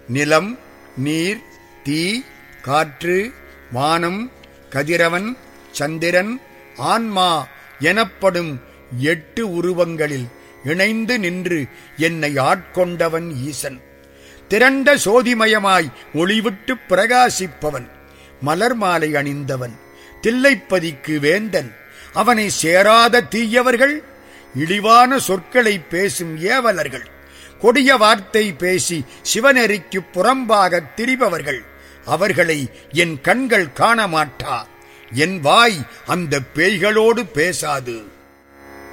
நிலம் நீர் தீ காற்று வானம் கதிரவன் சந்திரன் ஆன்மா எனப்படும் எட்டு உருவங்களில் இணைந்து நின்று என்னை ஆட்கொண்டவன் ஈசன் திரண்ட சோதிமயமாய் ஒளிவிட்டு பிரகாசிப்பவன் மலர் மாலை அணிந்தவன் தில்லைப்பதிக்கு வேந்தன் அவனை சேராத தீயவர்கள் இழிவான சொற்களை பேசும் ஏவலர்கள் கொடிய வார்த்தை பேசி சிவநெறிக்கு புறம்பாகத் திரிபவர்கள் அவர்களை என் கண்கள் காண மாட்டா என் வாய் அந்த பேய்களோடு பேசாது